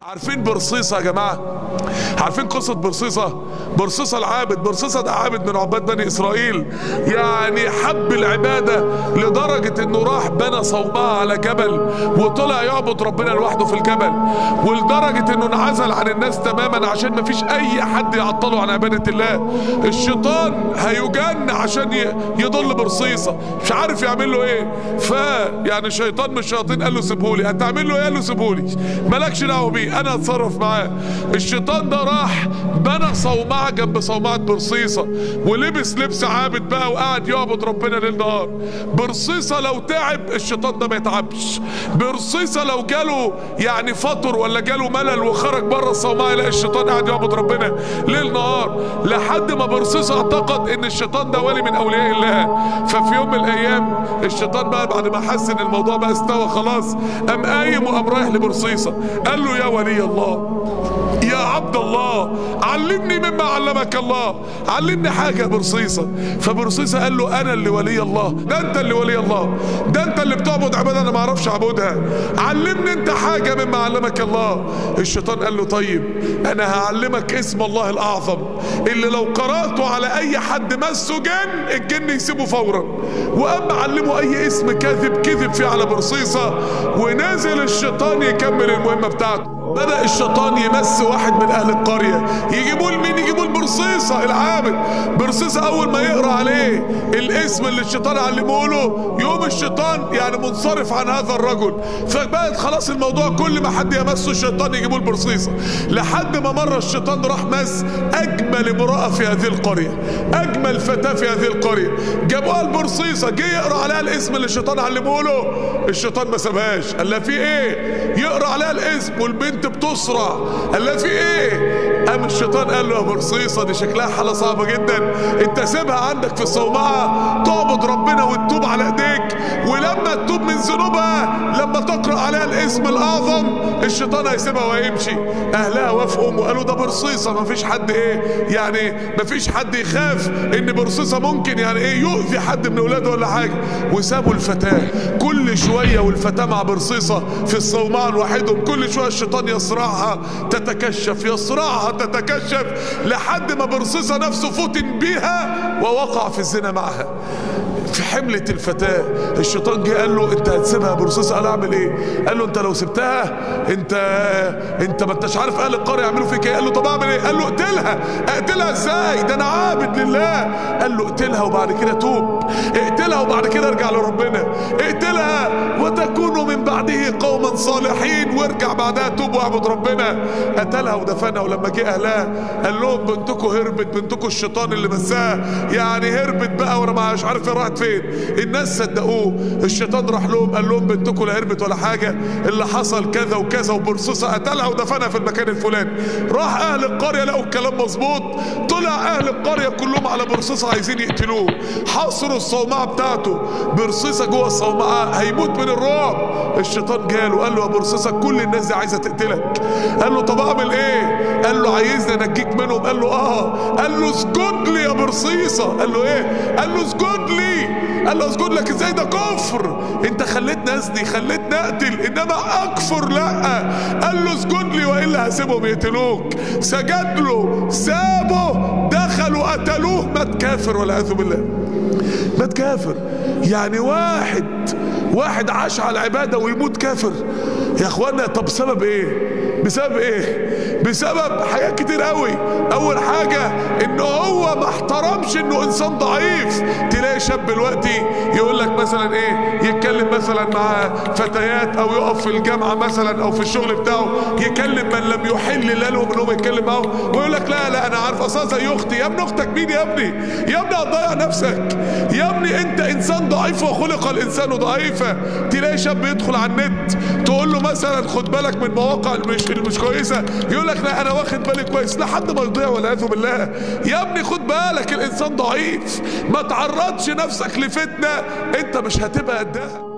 عارفين برصيصة يا جماعة عارفين قصة برصيصة برصيصة العابد برصيصة ده عابد من عباد بني إسرائيل يعني حب العبادة لدرجة إنه راح بنى صومعة على جبل وطلع يعبد ربنا لوحده في الجبل ولدرجة إنه انعزل عن الناس تماما عشان مفيش أي حد يعطله عن عبادة الله الشيطان هيجن عشان ي- يضل برصيصة مش عارف يعمل له إيه ف يعني شيطان من الشياطين قال له سيبهولي هتعمل له إيه قال له سيبهولي مالكش دعوة بيه انا اتصرف معاه الشيطان ده راح بنى صومعه جنب صومعه برصيصه ولبس لبس عابد بقى وقعد يعبد ربنا ليل نهار برصيصه لو تعب الشيطان ده ما يتعبش برصيصه لو جاله يعني فطر ولا جاله ملل وخرج بره الصومعه يلاقي الشيطان قاعد يعبد ربنا ليل نهار لحد ما برصيصه اعتقد ان الشيطان ده ولي من اولياء الله ففي يوم من الايام الشيطان بقى بعد ما حس ان الموضوع بقى استوى خلاص قام قايم وقام رايح لبرصيصه قال له يا ولي الله يا عبد الله علمني مما علمك الله علمني حاجة برصيصة فبرصيصة قال له أنا اللي ولي الله ده أنت اللي ولي الله ده أنت اللي بتعبد عبادة أنا ما أعرفش أعبدها علمني أنت حاجة مما علمك الله الشيطان قال له طيب أنا هعلمك اسم الله الأعظم اللي لو قرأته على أي حد مسه جن الجن يسيبه فورا وقام علمه أي اسم كاذب كذب فيه على برصيصة ونزل الشيطان يكمل المهمة بتاعته بدأ الشيطان يمس واحد من أهل القرية يجيبوا لمين يجيبوا لبرصيصة العابد برصيصة أول ما يقرأ عليه الاسم اللي الشيطان علمه له يوم الشيطان يعني منصرف عن هذا الرجل فبقت خلاص الموضوع كل ما حد يمسه الشيطان يجيبوا لبرصيصة لحد ما مرة الشيطان راح مس أجمل امرأة في هذه القرية أجمل فتاة في هذه القرية جابوها البرصيصة جه يقرأ عليها الاسم اللي الشيطان علمه له الشيطان ما سابهاش قال لها في ايه يقرأ عليها الاسم والبنت بتصرع قال لها في ايه قام الشيطان قال له يا برصيصة دي شكلها حالة صعبة جدا انت سيبها عندك في الصومعة تعبد ربنا وتتوب على ايديك ولما تتوب من ذنوبها لما تقرأ عليها الاسم الأعظم الشيطان هيسيبها وهيمشي أهلها وافقوا وقالوا ده برصيصة ما فيش حد إيه يعني ما فيش حد يخاف إن برصيصة ممكن يعني إيه يؤذي حد من أولاده ولا حاجة وسابوا الفتاة كل شوية والفتاة مع برصيصة في الصومعة لوحدهم كل شوية الشيطان يصرعها تتكشف يصرعها تتكشف لحد ما برصيصة نفسه فتن بيها ووقع في الزنا معها في حملة الفتاة الشيطان جه قال له انت هتسيبها يا برصيصة قال اعمل ايه قال له انت لو سبتها انت انت ما انتش عارف اهل القرية يعملوا فيك ايه قال له طب اعمل ايه قال له اقتلها اقتلها ازاي ده انا عابد لله قال له اقتلها وبعد كده توب اقتلها وبعد كده ارجع لربنا اقتلها وتكونوا من بعده قوما صالحين وارجع بعدها توب واعبد ربنا قتلها ودفنها ولما جه اهلها قال لهم بنتكم هربت بنتكم الشيطان اللي مساها يعني هربت بقى وانا مش عارف هي راحت فين الناس صدقوه الشيطان راح لهم قال لهم بنتكم لا هربت ولا حاجه اللي حصل كذا وكذا وبرصيصه قتلها ودفنها في المكان الفلاني راح اهل القريه لقوا الكلام مظبوط طلع اهل القريه كلهم على برصيصه عايزين يقتلوه حاصروا الصومعه بتاعته برصيصه جوه الصومعه هيموت من الرعب الشيطان جاله قال له يا برصيصه كل الناس دي عايزه تقتلك قال له طب اعمل ايه قال له عايزني انجيك منهم قال له اه قال له اسجد لي يا برصيصه قال له ايه قال له اسجد لي قال له اسجد لك ازاي ده كفر انت خليتني ازني خليتني اقتل انما اكفر لا قال له اسجد لي والا هسيبهم يقتلوك سجد له سابه دخلوا قتلوه مات كافر والعياذ بالله مات كافر يعني واحد واحد عاش على العباده ويموت كافر يا اخوانا طب سبب ايه بسبب ايه بسبب حاجات كتير قوي اول حاجه ان هو ما احترمش انه انسان ضعيف تلاقي شاب دلوقتي يقول لك مثلا ايه يتكلم مثلا مع فتيات او يقف في الجامعه مثلا او في الشغل بتاعه يكلم من لم يحل لهم ان هو يتكلم معاهم ويقول لك لا لا انا عارف اصلا زي اختي يا ابني اختك مين يا ابني يا ابني هتضيع نفسك يا ابني انت انسان ضعيف وخلق الانسان ضعيفا تلاقي شاب يدخل على النت تقول له مثلا خد بالك من مواقع مش مش كويسه يقول لك لا انا واخد بالي كويس لحد ما يضيع والعياذ بالله يا ابني خد بالك الانسان ضعيف ما تعرضش نفسك لفتنه انت مش هتبقى قدها